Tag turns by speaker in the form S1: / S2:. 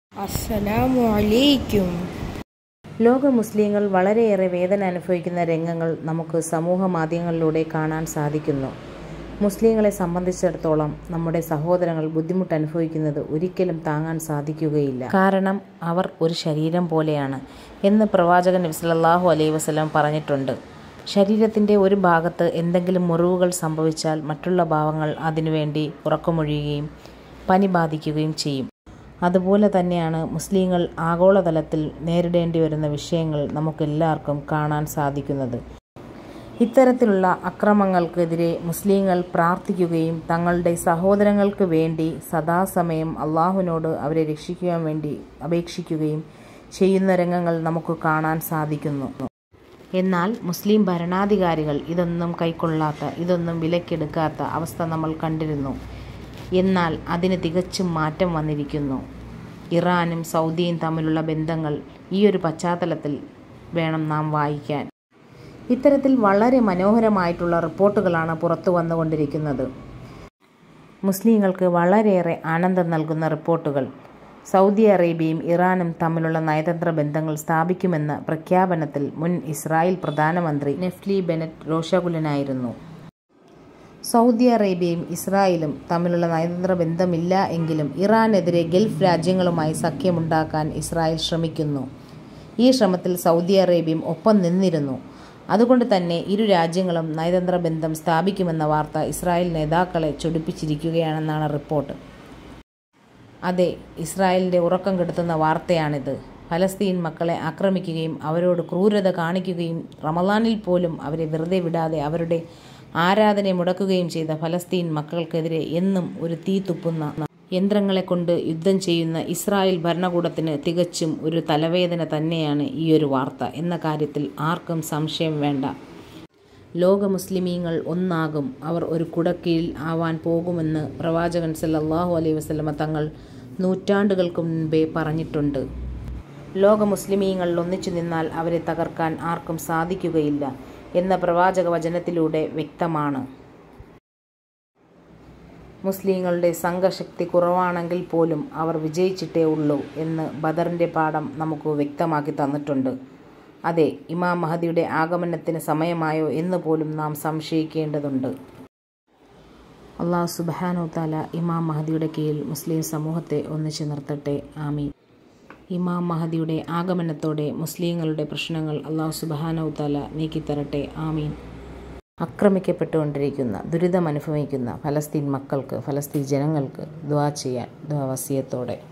S1: അസ്സലാമു അലൈക്കും
S2: ലോക മുസ്ലിങ്ങൾ വളരെയേറെ വേദന അനുഭവിക്കുന്ന രംഗങ്ങൾ നമുക്ക് സമൂഹ മാധ്യമങ്ങളിലൂടെ കാണാൻ സാധിക്കുന്നു മുസ്ലിങ്ങളെ സംബന്ധിച്ചിടത്തോളം നമ്മുടെ സഹോദരങ്ങൾ ബുദ്ധിമുട്ട് അനുഭവിക്കുന്നത് ഒരിക്കലും താങ്ങാൻ സാധിക്കുകയില്ല കാരണം അവർ ഒരു ശരീരം പോലെയാണ് എന്ന് പ്രവാചകൻ നബി സല്ലല്ലാഹു അലൈഹി വസല്ലം പറഞ്ഞിട്ടുണ്ട് ശരീരത്തിൻ്റെ ഒരു ഭാഗത്ത് എന്തെങ്കിലും മുറിവുകൾ സംഭവിച്ചാൽ മറ്റുള്ള ഭാവങ്ങൾ അതിനുവേണ്ടി ഉറക്കമൊഴിയുകയും പനി ബാധിക്കുകയും ചെയ്യും അതുപോലെ തന്നെയാണ് മുസ്ലിങ്ങൾ ആഗോളതലത്തിൽ നേരിടേണ്ടി വരുന്ന വിഷയങ്ങൾ നമുക്കെല്ലാവർക്കും കാണാൻ സാധിക്കുന്നത് ഇത്തരത്തിലുള്ള അക്രമങ്ങൾക്കെതിരെ മുസ്ലിങ്ങൾ പ്രാർത്ഥിക്കുകയും തങ്ങളുടെ സഹോദരങ്ങൾക്ക് വേണ്ടി സദാസമയം അള്ളാഹുവിനോട് അവരെ രക്ഷിക്കുവാൻ വേണ്ടി അപേക്ഷിക്കുകയും ചെയ്യുന്ന രംഗങ്ങൾ നമുക്ക് കാണാൻ സാധിക്കുന്നു എന്നാൽ മുസ്ലിം ഭരണാധികാരികൾ ഇതൊന്നും കൈക്കൊള്ളാത്ത ഇതൊന്നും വിലക്കെടുക്കാത്ത അവസ്ഥ നമ്മൾ കണ്ടിരുന്നു എന്നാൽ അതിന് തികച്ചും മാറ്റം വന്നിരിക്കുന്നു ഇറാനും സൗദിയും തമ്മിലുള്ള ബന്ധങ്ങൾ ഈ ഒരു പശ്ചാത്തലത്തിൽ വേണം നാം വായിക്കാൻ ഇത്തരത്തിൽ വളരെ മനോഹരമായിട്ടുള്ള റിപ്പോർട്ടുകളാണ് പുറത്തു വന്നുകൊണ്ടിരിക്കുന്നത് മുസ്ലിങ്ങൾക്ക് വളരെയേറെ ആനന്ദം നൽകുന്ന റിപ്പോർട്ടുകൾ സൗദി അറേബ്യയും ഇറാനും തമ്മിലുള്ള നയതന്ത്ര ബന്ധങ്ങൾ സ്ഥാപിക്കുമെന്ന പ്രഖ്യാപനത്തിൽ മുൻ ഇസ്രായേൽ പ്രധാനമന്ത്രി നെഫ്ലി ബെനറ്റ് രോഷകുലനായിരുന്നു സൗദി അറേബ്യയും ഇസ്രായേലും തമ്മിലുള്ള നയതന്ത്ര ബന്ധമില്ല എങ്കിലും ഇറാനെതിരെ ഗൾഫ് രാജ്യങ്ങളുമായി സഖ്യമുണ്ടാക്കാൻ ഇസ്രായേൽ ശ്രമിക്കുന്നു ഈ ശ്രമത്തിൽ സൗദി അറേബ്യയും ഒപ്പം നിന്നിരുന്നു അതുകൊണ്ട് തന്നെ ഇരു രാജ്യങ്ങളും നയതന്ത്ര ബന്ധം സ്ഥാപിക്കുമെന്ന വാർത്ത ഇസ്രായേൽ നേതാക്കളെ ചൊടിപ്പിച്ചിരിക്കുകയാണെന്നാണ് റിപ്പോർട്ട് അതെ ഇസ്രായേലിൻ്റെ ഉറക്കം കെടുത്തുന്ന വാർത്തയാണിത് ഫലസ്തീൻ മക്കളെ ആക്രമിക്കുകയും അവരോട് ക്രൂരത കാണിക്കുകയും റമദാനിൽ പോലും അവരെ വെറുതെ വിടാതെ അവരുടെ ആരാധന മുടക്കുകയും ചെയ്ത ഫലസ്തീൻ മക്കൾക്കെതിരെ എന്നും ഒരു തീ തുപ്പുന്ന യന്ത്രങ്ങളെ കൊണ്ട് യുദ്ധം ചെയ്യുന്ന ഇസ്രായേൽ ഭരണകൂടത്തിന് തികച്ചും ഒരു തലവേദന തന്നെയാണ് ഈ ഒരു വാർത്ത എന്ന കാര്യത്തിൽ ആർക്കും സംശയം വേണ്ട ലോക മുസ്ലിമീങ്ങൾ ഒന്നാകും അവർ ഒരു കുടക്കീഴിൽ ആവാൻ പോകുമെന്ന് പ്രവാചകൻ സല്ലല്ലാഹു അലൈഹി വസല്ലമ തങ്ങൾ നൂറ്റാണ്ടുകൾക്ക് മുൻപേ പറഞ്ഞിട്ടുണ്ട് ലോക മുസ്ലിമീങ്ങൾ ഒന്നിച്ചു നിന്നാൽ അവരെ തകർക്കാൻ ആർക്കും സാധിക്കുകയില്ല എന്ന പ്രവാചക വചനത്തിലൂടെ വ്യക്തമാണ് മുസ്ലിങ്ങളുടെ സംഘശക്തി കുറവാണെങ്കിൽ പോലും അവർ വിജയിച്ചിട്ടേ ഉള്ളൂ എന്ന് ബദറിൻ്റെ പാഠം നമുക്ക് വ്യക്തമാക്കി തന്നിട്ടുണ്ട് അതെ ഇമാം മഹദിയുടെ ആഗമനത്തിന് സമയമായോ എന്ന് പോലും നാം സംശയിക്കേണ്ടതുണ്ട് അള്ളാഹു സുബാനു താല ഇമാം മഹദിയുടെ കീഴിൽ മുസ്ലിം സമൂഹത്തെ ഒന്നിച്ചു നിർത്തട്ടെ ആമീൻ ഇമാം മഹദിയുടെ ആഗമനത്തോടെ മുസ്ലിങ്ങളുടെ പ്രശ്നങ്ങൾ അള്ളാഹു സുബാനു താല നീക്കിത്തരട്ടെ ആമീൻ ആക്രമിക്കപ്പെട്ടുകൊണ്ടിരിക്കുന്ന ദുരിതമനുഭവിക്കുന്ന ഫലസ്തീൻ മക്കൾക്ക് ഫലസ്തീൻ ജനങ്ങൾക്ക് ദ്വാ ചെയ്യാൻ ദ്വാവസ്യത്തോടെ